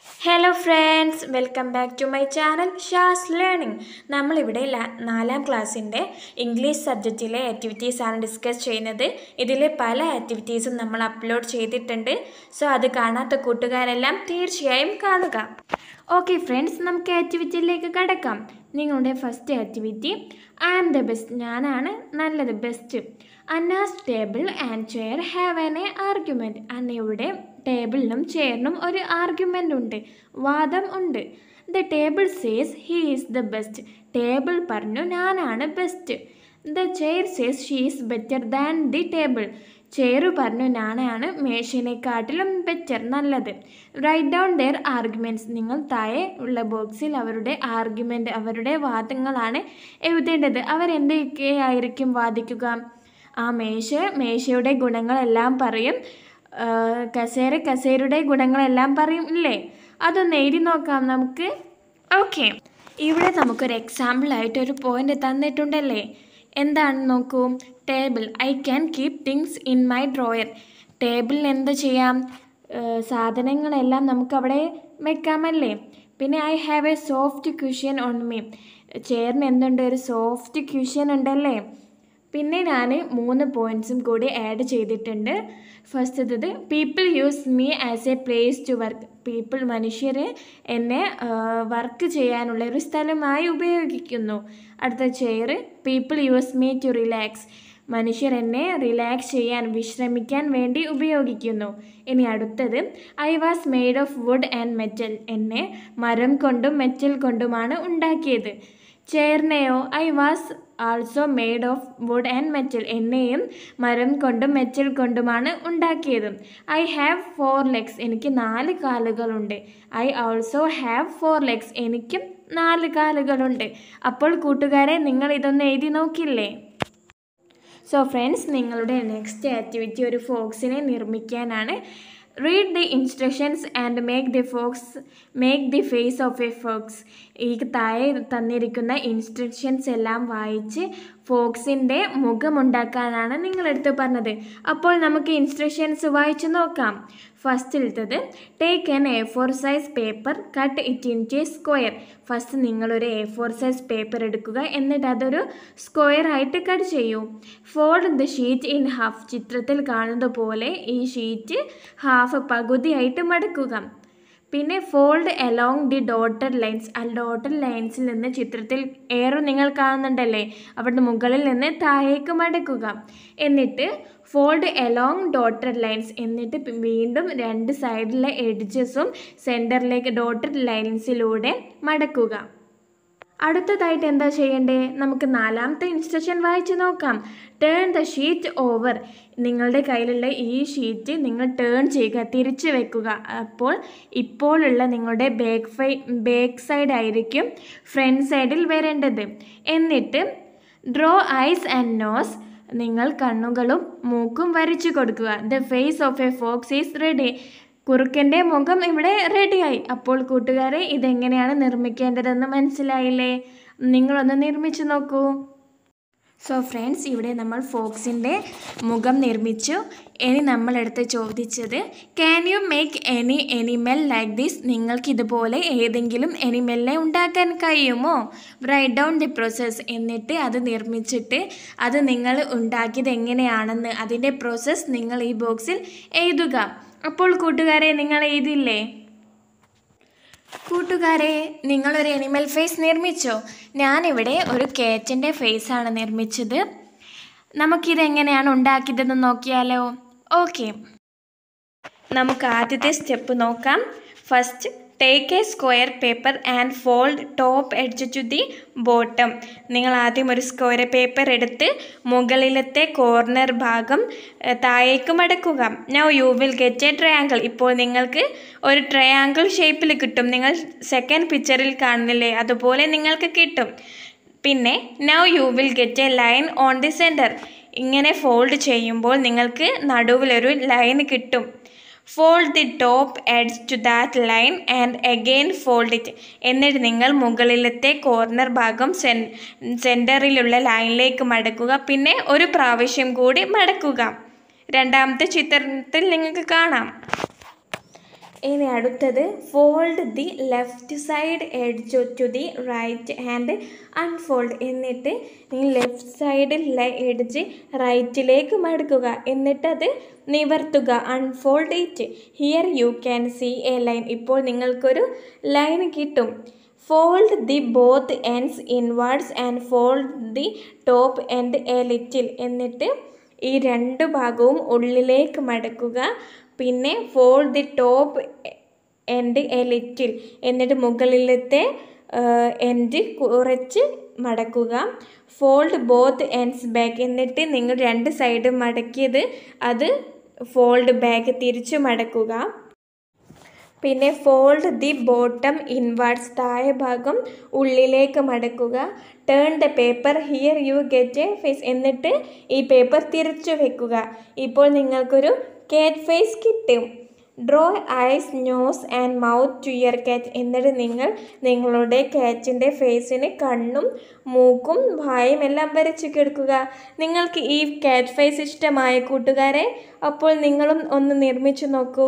hello friends welcome back to my channel Shaz learning നമ്മളിവിടെ ല- നാലാം ക്ലാസ്സിൻ്റെ ഇംഗ്ലീഷ് സബ്ജക്റ്റിലെ ആക്ടിവിറ്റീസാണ് ഡിസ്കസ് ചെയ്യുന്നത് ഇതിലെ പല ആക്ടിവിറ്റീസും നമ്മൾ അപ്ലോഡ് ചെയ്തിട്ടുണ്ട് സോ അത് കാണാത്ത കൂട്ടുകാരെല്ലാം തീർച്ചയായും കാണുക ഓക്കെ ഫ്രണ്ട്സ് നമുക്ക് ആക്ടിവിറ്റിയിലേക്ക് കടക്കാം നിങ്ങളുടെ first activity I am the best ഞാനാണ് നല്ലത് best Anna's table and chair have an a argument അന്നയുടെ ടേബിളിനും ചെയറിനും ഒരു ആർഗ്യുമെൻ്റ് ഉണ്ട് വാദം ഉണ്ട് the table says he is the best table പറഞ്ഞു ഞാനാണ് best the chair says she is better than the table chair പറഞ്ഞു ഞാനാണ് മേശിനെക്കാട്ടിലും ബെറ്റർ നല്ലത് റൈറ്റ് ഡൗൺ ദെയർ ആർഗ്യുമെൻറ്റ്സ് നിങ്ങൾ താഴെ ഉള്ള ബോക്സിൽ അവരുടെ ആർഗ്യുമെൻ്റ് അവരുടെ വാദങ്ങളാണ് എഴുതേണ്ടത് അവരെന്തൊക്കെ ആയിരിക്കും വാദിക്കുക ആ മേശ മേശയുടെ ഗുണങ്ങളെല്ലാം പറയും ആ, കസേര കസേരയുടെ ഗുണങ്ങളെല്ലാം പറയും ഇല്ലേ അതൊന്ന് എഴുതി നോക്കാം നമുക്ക് ഓക്കെ ഇവിടെ നമുക്കൊരു എക്സാമ്പിളായിട്ട് ഒരു പോയിന്റ് തന്നിട്ടുണ്ടല്ലേ എന്താണെന്ന് നോക്കൂ table I can keep things in my drawer ടേബിളിൽ എന്ത് ചെയ്യാം ഏഹ് സാധനങ്ങളെല്ലാം നമുക്കവിടെ വെക്കാമല്ലേ പിന്നെ I have a soft cushion on me ചെയറിന് എന്തുണ്ട് ഒരു സോഫ്റ്റ് ക്യൂഷ്യൻ ഉണ്ടല്ലേ പിന്നെ ഞാൻ മൂന്ന് പോയിൻറ്റ്സും കൂടി ആഡ് ചെയ്തിട്ടുണ്ട് ഫസ്റ്റത്തത് people use me as a place to work people മനുഷ്യർ എന്നെ വർക്ക് ചെയ്യാനുള്ള ഒരു സ്ഥലമായി ഉപയോഗിക്കുന്നു അടുത്ത chair people use me to relax മനുഷ്യർ എന്നെ റിലാക്സ് ചെയ്യാൻ വിശ്രമിക്കാൻ വേണ്ടി ഉപയോഗിക്കുന്നു ഇനി അടുത്തത് I was made of wood and metal എന്നെ മരം കൊണ്ടും മെറ്റൽ കൊണ്ടുമാണ് ഉണ്ടാക്കിയത് ചെയറിനെയോ I was also made of wood and metal എന്നെയും മരം കൊണ്ടും മെറ്റൽ കൊണ്ടുമാണ് ഉണ്ടാക്കിയത് ഐ ഹാവ് ഫോർ ലെഗ്സ് എനിക്ക് നാല് കാലുകളുണ്ട് I also have four legs എനിക്കും നാല് കാലുകളുണ്ട് അപ്പോൾ കൂട്ടുകാരെ നിങ്ങൾ ഇതൊന്ന് എഴുതി നോക്കില്ലേ സോ ഫ്രണ്ട്സ് നിങ്ങളുടെ നെക്സ്റ്റ് ആക്ടിവിറ്റി ഒരു ഫോക്സിനെ നിർമ്മിക്കാനാണ് read the instructions and make the fox make the face of a fox ഈ താഴെ തന്നിരിക്കുന്ന ഇൻസ്ട്രക്ഷൻസ് എല്ലാം വായിച്ച് ഫോക്സിൻ്റെ മുഖമുണ്ടാക്കാനാണ് നിങ്ങളെടുത്ത് പറഞ്ഞത് അപ്പോൾ നമുക്ക് ഇൻസ്ട്രക്ഷൻസ് വായിച്ച് നോക്കാം ഫസ്റ്റിലത്തത് take an A four size paper cut it into square first നിങ്ങളൊരു എ ഫോർ സൈസ് പേപ്പർ എടുക്കുക എന്നിട്ട് അതൊരു സ്ക്വയർ ആയിട്ട് കട്ട് ചെയ്യൂ fold the sheet in half ചിത്രത്തിൽ കാണുന്നത് പോലെ ഈ ഷീറ്റ് ഹാഫ് പകുതിയായിട്ട് മടക്കുക പിന്നെ fold along the dotted lines ആ ഡോട്ടഡ് ലൈൻസിൽ നിന്ന് ചിത്രത്തിൽ ഏറോ നിങ്ങൾ കാണുന്നുണ്ടല്ലേ അവിടുന്ന് മുകളിൽ നിന്ന് താഴേക്ക് മടക്കുക എന്നിട്ട് ഫോൾഡ് അലോങ് ഡോട്ടഡ് ലൈൻസ് എന്നിട്ട് പി- വീണ്ടും രണ്ട് സൈഡിലെ എഡ്ജസും സെൻറ്ററിലേക്ക് ഡോട്ടഡ് ലൈൻസിലൂടെ മടക്കുക അടുത്തതായിട്ട് എന്താ ചെയ്യണ്ടേ നമുക്ക് നാലാമത്തെ ഇൻസ്ട്രക്ഷൻ വായിച്ച് നോക്കാം ടേൺ ദ ഷീറ്റ് ഓവർ നിങ്ങളുടെ കയ്യിലുള്ള ഈ ഷീറ്റ് നിങ്ങൾ ടേൺ ചെയ്യുക തിരിച്ചു വെക്കുക അപ്പോൾ ഇപ്പോഴുള്ള നിങ്ങളുടെ ബാക്ക് ഫൈ ബാക്ക് സൈഡ് ആയിരിക്കും ഫ്രണ്ട് സൈഡിൽ വരേണ്ടത് എന്നിട്ട് ഡ്രോ ഐസ് ആൻഡ് നോസ് നിങ്ങൾ കണ്ണുകളും മൂക്കും വരച്ചു കൊടുക്കുക the face of a fox is ready കുറുക്കൻ്റെ മുഖം ഇവിടെ റെഡിയായി അപ്പോൾ കൂട്ടുകാരെ ഇതെങ്ങനെയാണ് നിർമ്മിക്കേണ്ടതെന്ന് മനസ്സിലായില്ലേ നിങ്ങളൊന്ന് നിർമ്മിച്ചു നോക്കൂ സോ ഫ്രണ്ട്സ് ഇവിടെ നമ്മൾ ഫോക്സിൻ്റെ മുഖം നിർമ്മിച്ചു ഇനി നമ്മളെടുത്ത് ചോദിച്ചത് can you make any animal like this നിങ്ങൾക്ക് ഇതുപോലെ ഏതെങ്കിലും എനിമലിനെ ഉണ്ടാക്കാൻ കഴിയുമോ റൈറ്റ് ഡൗൺ ദി പ്രോസസ്സ് എന്നിട്ട് അത് നിർമ്മിച്ചിട്ട് അത് നിങ്ങൾ ഉണ്ടാക്കിയത് എങ്ങനെയാണെന്ന് അതിൻ്റെ പ്രോസസ്സ് നിങ്ങൾ ഈ ബോക്സിൽ എഴുതുക അപ്പോൾ കൂട്ടുകാരെ നിങ്ങൾ എഴുതില്ലേ കൂട്ടുകാരെ നിങ്ങളൊരു എനിമൽ ഫേസ് നിർമ്മിച്ചോ ഞാനിവിടെ ഒരു കേറ്റിൻ്റെ ഫേസാണ് നിർമ്മിച്ചത് നമുക്കിതെങ്ങനെയാണ് ഉണ്ടാക്കിയതെന്ന് നോക്കിയാലോ ഓക്കെ നമുക്ക് ആദ്യത്തെ സ്റ്റെപ്പ് നോക്കാം first take a square paper and fold top edge to the bottom നിങ്ങൾ ആദ്യം ഒരു സ്ക്വയർ പേപ്പർ എടുത്ത് മുകളിലത്തെ കോർണർ ഭാഗം ഏഹ്, താഴേക്ക് മടക്കുക now you will get a triangle ഇപ്പോൾ നിങ്ങൾക്ക് ഒരു ട്രയാങ്കിൾ ഷേപ്പിൽ കിട്ടും നിങ്ങൾ സെക്കൻഡ് പിക്ചറിൽ കാണുന്നില്ലേ അതുപോലെ നിങ്ങൾക്ക് കിട്ടും പിന്നെ now you will get a line on the centre ഇങ്ങനെ ഫോൾഡ് ചെയ്യുമ്പോൾ നിങ്ങൾക്ക് നടുവിലൊരു ലൈൻ കിട്ടും fold the top edge to that line and again fold it എന്നിട്ട് നിങ്ങൾ മുകളിലത്തെ കോർണർ ഭാഗം സെൻ സെൻറ്ററിലുള്ള ലൈനിലേക്ക് മടക്കുക പിന്നെ ഒരു പ്രാവശ്യം കൂടി മടക്കുക രണ്ടാമത്തെ ചിത്രത്തിൽ നിങ്ങൾക്ക് കാണാം ഇനി അടുത്തത് fold the left side edge to the right hand unfold എന്നിട്ട് നിങ്ങൾ ലെഫ്റ്റ് സൈഡിൽ എഡ്ജ് റൈറ്റിലേക്ക് മടക്കുക എന്നിട്ട് അത് നിവർത്തുക unfold it here you can see a line ഇപ്പോൾ നിങ്ങൾക്കൊരു ലൈൻ കിട്ടും fold the both ends inwards and fold the top end a little എന്നിട്ട് ഈ രണ്ട് ഭാഗവും ഉള്ളിലേക്ക് മടക്കുക പിന്നെ fold the top end a little എന്നിട്ട് മുകളിലത്തെ എൻഡ് കുറച്ച് മടക്കുക ഫോൾഡ് ബോത്ത് എൻഡ്സ് ബാക്ക് എന്നിട്ട് നിങ്ങൾ രണ്ട് സൈഡ് മടക്കിയത് അത് ഫോൾഡ് ബാക്ക് തിരിച്ചു മടക്കുക പിന്നെ ഫോൾഡ് ദി ബോട്ടം ഇൻവേർഡ്സ് താഴെ ഭാഗം ഉള്ളിലേക്ക് മടക്കുക turn the paper here you get a face എന്നിട്ട് ഈ പേപ്പർ തിരിച്ചു വെക്കുക ഇപ്പോൾ നിങ്ങൾക്കൊരു കാറ്റ് ഫേസ് കിട്ടും draw eyes nose and mouth two ear cat എന്നിട്ട് നിങ്ങൾ നിങ്ങളുടെ കാറ്റിൻ്റെ ഫേസിന് കണ്ണും മൂക്കും വായും എല്ലാം വരച്ചു കിടക്കുക നിങ്ങൾക്ക് ഈ കാറ്റ് ഫേസ് ഇഷ്ടമായ കൂട്ടുകാരെ അപ്പോൾ നിങ്ങളും ഒന്ന് നിർമ്മിച്ചു നോക്കൂ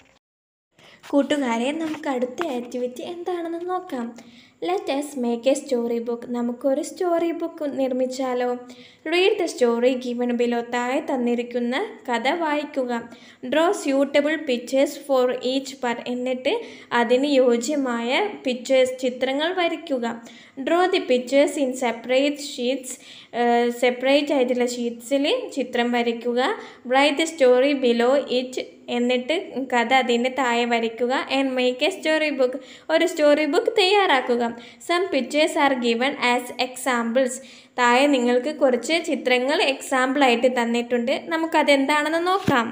കൂട്ടുകാരെ നമുക്ക് അടുത്ത ആക്ടിവിറ്റി എന്താണെന്ന് നോക്കാം let's make a story book നമുക്കൊരു സ്റ്റോറി ബുക്ക് നിർമ്മിച്ചാലോ read the story given below താഴെ തന്നിരിക്കുന്ന കഥ വായിക്കുക draw suitable pictures for each per എന്നിട്ട് അതിന് യോജ്യമായ പിക്ചേഴ്സ് ചിത്രങ്ങൾ വരയ്ക്കുക draw the pictures in separate sheets separate ആയിട്ടുള്ള ഷീറ്റ്സിൽ ചിത്രം വരയ്ക്കുക write the story below it എന്നിട്ട് കഥ അതിൻ്റെ താഴെ വരയ്ക്കുക and make a story book ഒരു സ്റ്റോറി ബുക്ക് തയ്യാറാക്കുക some pictures are given as examples താഴെ നിങ്ങൾക്ക് കുറച്ച് ചിത്രങ്ങൾ എക്സാമ്പിളായിട്ട് തന്നിട്ടുണ്ട് നമുക്കതെന്താണെന്ന് നോക്കാം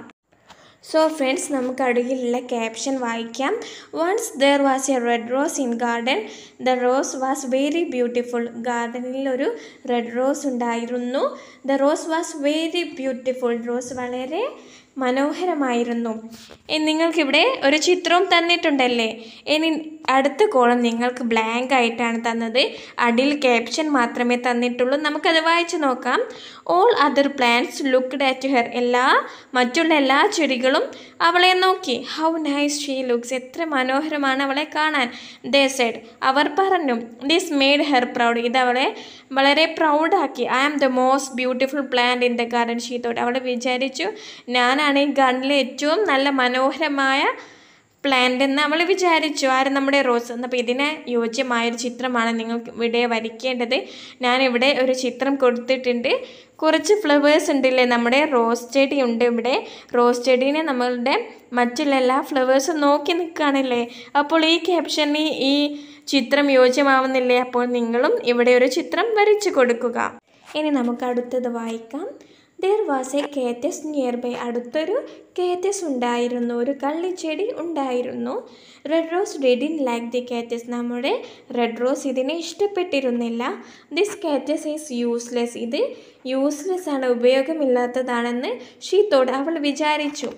സോ ഫ്രണ്ട്സ് നമുക്ക് അടിയിലുള്ള ക്യാപ്ഷൻ വായിക്കാം once there was a red rose in garden the rose was very beautiful ഗാർഡനിൽ ഒരു റെഡ് റോസ് ഉണ്ടായിരുന്നു the rose was very beautiful rose വളരെ മനോഹരമായിരുന്നു നിങ്ങൾക്കിവിടെ ഒരു ചിത്രവും തന്നിട്ടുണ്ടല്ലേ ഇനി അടുത്ത കോളം നിങ്ങൾക്ക് ബ്ലാങ്ക് ആയിട്ടാണ് തന്നത് അടിയിൽ ക്യാപ്ഷൻ മാത്രമേ തന്നിട്ടുള്ളൂ നമുക്കത് വായിച്ചു നോക്കാം all other plants looked at her എല്ലാ മറ്റുള്ള എല്ലാ ചെടികളും അവളെ നോക്കി ഹൗ നൈസ് ഷീ ലുക്സ് എത്ര മനോഹരമാണ് അവളെ കാണാൻ ദേ സെഡ് അവർ പറഞ്ഞു ദിസ് മെയ്ഡ് ഹെർ പ്രൗഡ് ഇത് അവളെ വളരെ പ്രൗഡാക്കി I am the most beautiful plant in the garden she thought അവൾ വിചാരിച്ചു ഞാനാണ് ഈ ഗാർഡനിലെ ഏറ്റവും നല്ല മനോഹരമായ പ്ലാന്റ് എന്ന് അവൾ വിചാരിച്ചു ആര് നമ്മുടെ റോസ് അപ്പോൾ ഇതിന് യോജ്യമായൊരു ചിത്രമാണ് നിങ്ങൾക്ക് ഇവിടെ വരയ്ക്കേണ്ടത് ഞാനിവിടെ ഒരു ചിത്രം കൊടുത്തിട്ടുണ്ട് കുറച്ച് ഫ്ലവേഴ്സ് ഉണ്ടല്ലേ നമ്മുടെ റോസ് ചെടി ഉണ്ട് ഇവിടെ റോസ് ചെടീനെ നമ്മളുടെ മറ്റുള്ള എല്ലാ ഫ്ലവേഴ്സും നോക്കി നിൽക്കുകയാണല്ലേ അപ്പോൾ ഈ ക്യാപ്ഷന് ഈ ചിത്രം യോജ്യമാവുന്നില്ലേ അപ്പോൾ നിങ്ങളും ഇവിടെ ഒരു ചിത്രം വരച്ചു കൊടുക്കുക ഇനി നമുക്ക് അടുത്തത് വായിക്കാം there was a cactus nearby അടുത്തൊരു കേറ്റസ് ഉണ്ടായിരുന്നു ഒരു കള്ളിച്ചെടി ഉണ്ടായിരുന്നു red rose didn't like the cactus നമ്മുടെ റെഡ് റോസ് ഇതിനെ ഇഷ്ടപ്പെട്ടിരുന്നില്ല ദിസ് കേറ്റസ് ഈസ് യൂസ്ലെസ് ഇത് യൂസ്ലെസ് ആണ് ഉപയോഗമില്ലാത്തതാണെന്ന് ഷീത്തോട് അവൾ വിചാരിച്ചു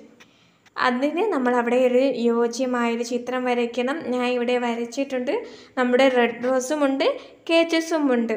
അതിന് നമ്മൾ അവിടെ ഒരു യോജ്യമായൊരു ചിത്രം വരയ്ക്കണം ഞാൻ ഇവിടെ വരച്ചിട്ടുണ്ട് നമ്മുടെ റെഡ് റോസും ഉണ്ട് കേറ്റസും ഉണ്ട്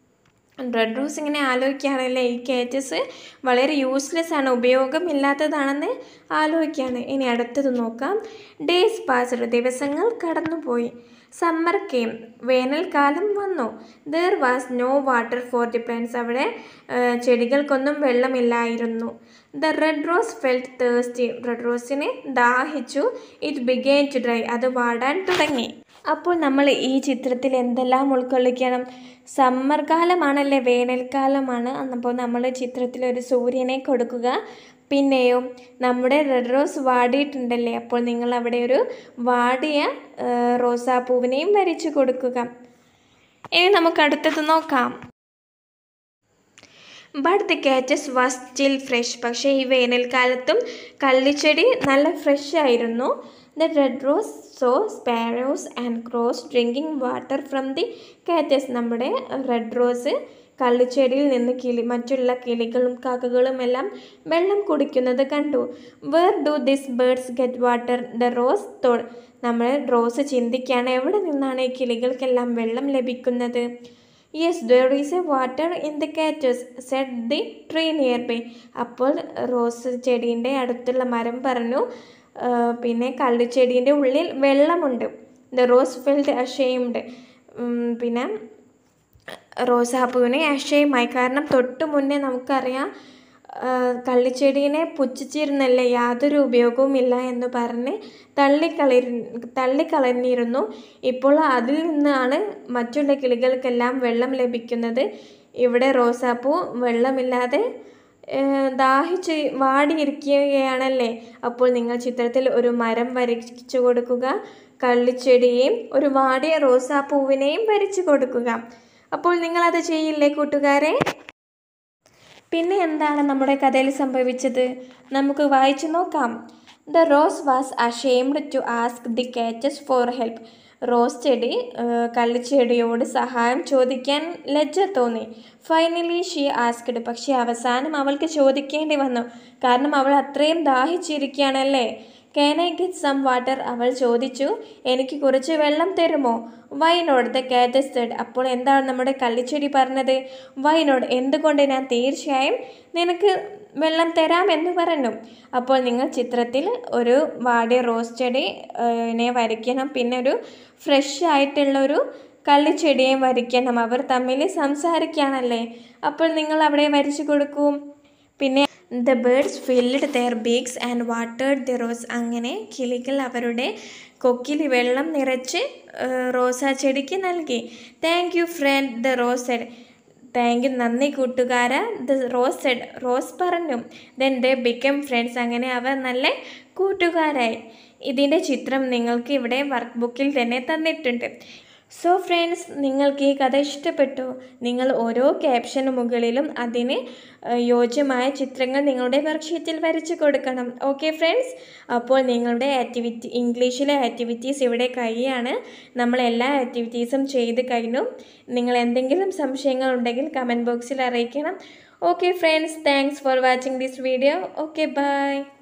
റെഡ് റോസ് ഇങ്ങനെ ആലോചിക്കുകയാണല്ലേ ഈ കേറ്റസ് വളരെ യൂസ്ലെസ് ആണ് ഉപയോഗമില്ലാത്തതാണെന്ന് ആലോചിക്കുകയാണ് ഇനി അടുത്തത് നോക്കാം ഡേയ്സ് പാസ്ഡ് ദിവസങ്ങൾ കടന്നുപോയി സമ്മർ കെയിം വേനൽക്കാലം വന്നു there was no water for the plants അവിടെ ചെടികൾക്കൊന്നും വെള്ളമില്ലായിരുന്നു the red rose felt thirsty red റോസിനെ ദാഹിച്ചു ഇറ്റ് ബിഗെയിൻ ടു ഡ്രൈ അത് വാടാൻ തുടങ്ങി അപ്പോൾ നമ്മൾ ഈ ചിത്രത്തിൽ എന്തെല്ലാം ഉൾക്കൊള്ളിക്കണം സമ്മർ കാലമാണല്ലേ വേനൽക്കാലമാണ് അപ്പോൾ നമ്മൾ ചിത്രത്തിൽ ഒരു സൂര്യനെ കൊടുക്കുക പിന്നെയോ നമ്മുടെ റെഡ് റോസ് വാടിയിട്ടുണ്ടല്ലേ അപ്പോൾ നിങ്ങൾ അവിടെ ഒരു വാടിയ റോസാപ്പൂവിനെയും വരച്ചു കൊടുക്കുക ഇനി നമുക്ക് അടുത്തത് നോക്കാം but the cactus was still fresh പക്ഷേ ഈ വേനൽക്കാലത്തും കള്ളിച്ചെടി നല്ല ഫ്രഷ് ആയിരുന്നു the red rose saw sparrows and crows drinking water from the cactus നമ്മുടെ റെഡ് റോസ് കള്ളിച്ചെടിയിൽ നിന്ന് കിളി മറ്റുള്ള കിളികളും കാക്കകളും എല്ലാം വെള്ളം കുടിക്കുന്നത് കണ്ടു where do this birds get water the rose thought നമ്മൾ റോസ് ചിന്തിക്കുകയാണ് എവിടെ നിന്നാണ് ഈ കിളികൾക്കെല്ലാം വെള്ളം ലഭിക്കുന്നത് yes there is a water in the cactus said the tree nearby അപ്പോൾ റോസ് ചെടീൻ്റെ അടുത്തുള്ള മരം പറഞ്ഞു പിന്നെ കള്ളിച്ചെടീൻ്റെ ഉള്ളിൽ വെള്ളമുണ്ട് ദ റോസ് ഫെൽറ്റ് അഷെയിംഡ് പിന്നെ റോസാപ്പൂവിനെ അഷെയിമായി കാരണം തൊട്ട് മുന്നേ നമുക്കറിയാം കള്ളിച്ചെടീനെ പുച്ഛിച്ചിരുന്നല്ലേ യാതൊരു ഉപയോഗവുമില്ല എന്ന് പറഞ്ഞ് തള്ളിക്കളി തള്ളിക്കളഞ്ഞിരുന്നു ഇപ്പോൾ അതിൽ നിന്നാണ് മറ്റുള്ള കിളികൾക്കെല്ലാം വെള്ളം ലഭിക്കുന്നത് ഇവിടെ റോസാപ്പൂ വെള്ളമില്ലാതെ ദാഹിച്ച് വാടിയിരിക്കുകയാണല്ലേ അപ്പോൾ നിങ്ങൾ ചിത്രത്തിൽ ഒരു മരം വരച്ചു കൊടുക്കുക കള്ളിച്ചെടിയെയും ഒരു വാടിയ റോസാപ്പൂവിനെയും വരച്ചു കൊടുക്കുക അപ്പോൾ നിങ്ങളത് ചെയ്യില്ലേ കൂട്ടുകാരെ പിന്നെ എന്താണ് നമ്മുടെ കഥയിൽ സംഭവിച്ചത് നമുക്ക് വായിച്ചു നോക്കാം the rose was ashamed to ask the cactus for help rose ചെടി കള്ളിച്ചെടിയോട് സഹായം ചോദിക്കാൻ ലജ്ജ തോന്നി ഫൈനലി ഷീ ആസ്ക്ഡ് പക്ഷേ അവസാനം അവൾക്ക് ചോദിക്കേണ്ടി വന്നു കാരണം അവൾ അത്രയും ദാഹിച്ചിരിക്കുകയാണല്ലേ can I get some water അവൾ ചോദിച്ചു എനിക്ക് കുറച്ച് വെള്ളം തരുമോ വൈനോട് ദ കാറ്റസ് സെഡ് അപ്പോൾ എന്താണ് നമ്മുടെ കള്ളിച്ചെടി പറഞ്ഞത് വൈനോട് എന്തുകൊണ്ട് ഞാൻ തീർച്ചയായും നിനക്ക് വെള്ളം തരാം എന്ന് പറഞ്ഞു അപ്പോൾ നിങ്ങൾ ചിത്രത്തിൽ ഒരു വാടിയ റോസ് ചെടിനെ വരയ്ക്കണം പിന്നെ ഒരു ഫ്രഷ് ആയിട്ടുള്ള ഒരു കള്ളിച്ചെടിയെ വരയ്ക്കണം അവർ തമ്മിൽ സംസാരിക്കുകയാണല്ലേ അപ്പോൾ നിങ്ങൾ അവിടെ വരച്ചു കൊടുക്കൂ പിന്നെ the birds filled their beaks and വാട്ടേഡ് ദി റോസ് അങ്ങനെ കിളികൾ അവരുടെ കൊക്കിൽ വെള്ളം നിറച്ച് റോസാ ചെടിക്ക് നൽകി thank you friend the rose said thank you നന്ദി കൂട്ടുകാര ദ റോസ് സെഡ് റോസ് പറഞ്ഞു ദെൻ ദേ ബിക്കം ഫ്രണ്ട്സ് അങ്ങനെ അവർ നല്ല കൂട്ടുകാരായി ഇതിൻ്റെ ചിത്രം നിങ്ങൾക്ക് ഇവിടെ വർക്ക് ബുക്കിൽ തന്നെ തന്നിട്ടുണ്ട് സോ ഫ്രണ്ട്സ് നിങ്ങൾക്ക് ഈ കഥ ഇഷ്ടപ്പെട്ടു നിങ്ങൾ ഓരോ ക്യാപ്ഷന് മുകളിലും അതിന് യോജ്യമായ ചിത്രങ്ങൾ നിങ്ങളുടെ വർക്ക്ഷീറ്റിൽ വരച്ചു കൊടുക്കണം ഓക്കെ ഫ്രണ്ട്സ് അപ്പോൾ നിങ്ങളുടെ ആക്ടിവിറ്റി ഇംഗ്ലീഷിലെ ആക്ടിവിറ്റീസ് ഇവിടെ കഴിയാണ് നമ്മൾ എല്ലാ ആക്ടിവിറ്റീസും ചെയ്ത് കഴിഞ്ഞു നിങ്ങൾ എന്തെങ്കിലും സംശയങ്ങൾ ഉണ്ടെങ്കിൽ കമൻറ്റ് ബോക്സിൽ അറിയിക്കണം okay friends thanks for watching this video okay by